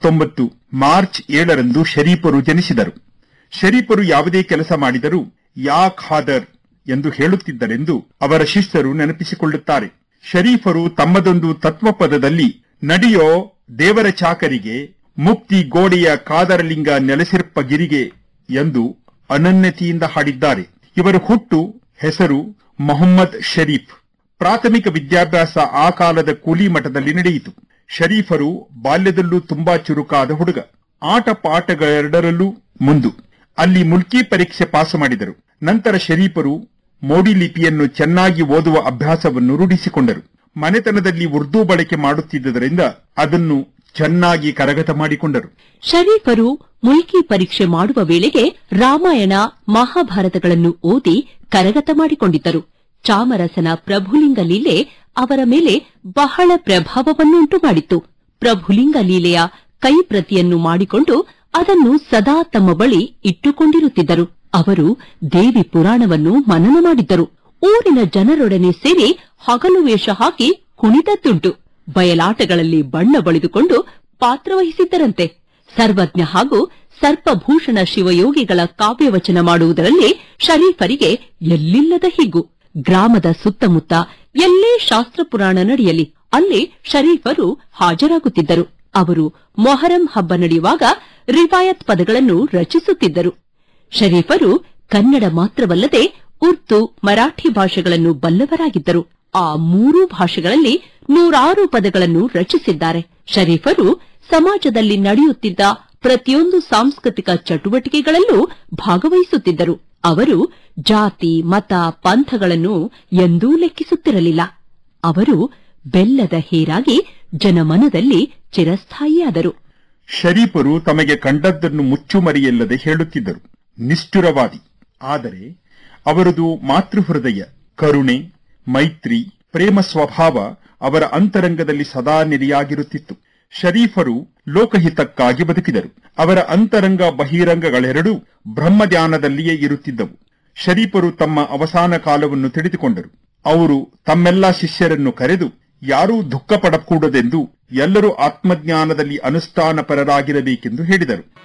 ಹತ್ತೊಂಬತ್ತು ಮಾರ್ಚ್ ಏಳರಂದು ಶರೀಫರು ಜನಿಸಿದರು ಶರೀಫರು ಯಾವುದೇ ಕೆಲಸ ಮಾಡಿದರೂ ಯಾ ಖಾದರ್ ಎಂದು ಹೇಳುತ್ತಿದ್ದರೆಂದು ಅವರ ಶಿಷ್ಯರು ನೆನಪಿಸಿಕೊಳ್ಳುತ್ತಾರೆ ಶರೀಫರು ತಮ್ಮದೊಂದು ತತ್ವಪದದಲ್ಲಿ ನಡೆಯೋ ದೇವರ ಚಾಕರಿಗೆ ಮುಕ್ತಿ ಗೋಡೆಯ ಕಾದರಲಿಂಗ ನೆಲೆಸಿರ್ಪ ಗಿರಿಗೆ ಎಂದು ಅನನ್ಯತೆಯಿಂದ ಹಾಡಿದ್ದಾರೆ ಇವರ ಹುಟ್ಟು ಹೆಸರು ಮೊಹಮ್ಮದ್ ಶರೀಫ್ ಪ್ರಾಥಮಿಕ ವಿದ್ಯಾಭ್ಯಾಸ ಆ ಕಾಲದ ಕೂಲಿ ಮಠದಲ್ಲಿ ನಡೆಯಿತು ಶರೀಫರು ಬಾಲ್ಯದಲ್ಲೂ ತುಂಬಾ ಚುರುಕಾದ ಹುಡುಗ ಆಟ ಪಾಠಗಳೆರಡರಲ್ಲೂ ಮುಂದು ಅಲ್ಲಿ ಮುಲ್ಕಿ ಪರೀಕ್ಷೆ ಪಾಸು ಮಾಡಿದರು ನಂತರ ಶರೀಫರು ಮೋಡಿ ಲಿಪಿಯನ್ನು ಚೆನ್ನಾಗಿ ಓದುವ ಅಭ್ಯಾಸವನ್ನು ರೂಢಿಸಿಕೊಂಡರು ಮನೆತನದಲ್ಲಿ ಉರ್ದು ಬಳಕೆ ಮಾಡುತ್ತಿದ್ದರಿಂದ ಅದನ್ನು ಚೆನ್ನಾಗಿ ಕರಗತ ಮಾಡಿಕೊಂಡರು ಶರೀಫರು ಮುಲ್ಕಿ ಪರೀಕ್ಷೆ ಮಾಡುವ ವೇಳೆಗೆ ರಾಮಾಯಣ ಮಹಾಭಾರತಗಳನ್ನು ಓದಿ ಕರಗತ ಮಾಡಿಕೊಂಡಿದ್ದರು ಚಾಮರಸನ ಪ್ರಭುಲಿಂಗ ಲೀಲೆ ಅವರ ಮೇಲೆ ಬಹಳ ಪ್ರಭಾವವನ್ನುಂಟು ಮಾಡಿತ್ತು ಪ್ರಭುಲಿಂಗ ಲೀಲೆಯ ಕೈಪ್ರತಿಯನ್ನು ಮಾಡಿಕೊಂಡು ಅದನ್ನು ಸದಾ ತಮ್ಮ ಬಳಿ ಇಟ್ಟುಕೊಂಡಿರುತ್ತಿದ್ದರು ಅವರು ದೇವಿ ಪುರಾಣವನ್ನು ಮನನ ಮಾಡಿದ್ದರು ಊರಿನ ಜನರೊಡನೆ ಸೇರಿ ಹಗಲು ವೇಷ ಹಾಕಿ ಕುಣಿದದ್ದುಂಟು ಬಯಲಾಟಗಳಲ್ಲಿ ಬಣ್ಣ ಬಳಿದುಕೊಂಡು ಪಾತ್ರವಹಿಸಿದ್ದರಂತೆ ಸರ್ವಜ್ಞ ಹಾಗೂ ಸರ್ಪಭೂಷಣ ಶಿವಯೋಗಿಗಳ ಕಾವ್ಯವಚನ ಮಾಡುವುದರಲ್ಲಿ ಶರೀಫರಿಗೆ ಎಲ್ಲಿಲ್ಲದ ಹಿಗ್ಗು ಗ್ರಾಮದ ಸುತ್ತಮುತ್ತ ಎಲ್ಲೇ ಶಾಸ್ತ್ರ ಪುರಾಣ ನಡೆಯಲಿ ಅಲ್ಲಿ ಶರೀಫರು ಹಾಜರಾಗುತ್ತಿದ್ದರು ಅವರು ಮೊಹರಂ ಹಬ್ಬ ನಡೆಯುವಾಗ ರಿವಾಯತ್ ಪದಗಳನ್ನು ರಚಿಸುತ್ತಿದ್ದರು ಶರೀಫರು ಕನ್ನಡ ಮಾತ್ರವಲ್ಲದೆ ಉರ್ದು ಮರಾಠಿ ಭಾಷೆಗಳನ್ನು ಬಲ್ಲವರಾಗಿದ್ದರು ಆ ಮೂರೂ ಭಾಷೆಗಳಲ್ಲಿ ನೂರಾರು ಪದಗಳನ್ನು ರಚಿಸಿದ್ದಾರೆ ಶರೀಫರು ಸಮಾಜದಲ್ಲಿ ನಡೆಯುತ್ತಿದ್ದ ಪ್ರತಿಯೊಂದು ಸಾಂಸ್ಕೃತಿಕ ಚಟುವಟಿಕೆಗಳಲ್ಲೂ ಭಾಗವಹಿಸುತ್ತಿದ್ದರು ಅವರು ಜಾತಿ ಮತ ಪಂಥಗಳನ್ನು ಎಂದೂ ಲೆಕ್ಕಿಸುತ್ತಿರಲಿಲ್ಲ ಅವರು ಬೆಲ್ಲದ ಹೇರಾಗಿ ಜನಮನದಲ್ಲಿ ಚಿರಸ್ಥಾಯಿಯಾದರು ಶರೀಫರು ತಮಗೆ ಕಂಡದ್ದನ್ನು ಮುಚ್ಚುಮರಿಯಿಲ್ಲದೆ ಹೇಳುತ್ತಿದ್ದರು ನಿಷ್ಠುರವಾದಿ ಆದರೆ ಅವರದು ಮಾತೃಹೃದಯ ಕರುಣೆ ಮೈತ್ರಿ ಪ್ರೇಮ ಸ್ವಭಾವ ಅವರ ಅಂತರಂಗದಲ್ಲಿ ಸದಾ ನೆಲೆಯಾಗಿರುತ್ತಿತ್ತು ಶರೀಫರು ಲೋಕಹಿತಕ್ಕಾಗಿ ಬದುಕಿದರು ಅವರ ಅಂತರಂಗ ಬಹಿರಂಗಗಳೆರಡೂ ಬ್ರಹ್ಮಧ್ಯಾನದಲ್ಲಿಯೇ ಇರುತ್ತಿದ್ದವು ಶರೀಫರು ತಮ್ಮ ಅವಸಾನ ಕಾಲವನ್ನು ತಿಳಿದುಕೊಂಡರು ಅವರು ತಮ್ಮೆಲ್ಲ ಶಿಷ್ಯರನ್ನು ಕರೆದು ಯಾರೂ ದುಃಖ ಪಡಕೂಡದೆಂದು ಎಲ್ಲರೂ ಆತ್ಮಜ್ಞಾನದಲ್ಲಿ ಅನುಷ್ಠಾನಪರರಾಗಿರಬೇಕೆಂದು ಹೇಳಿದರು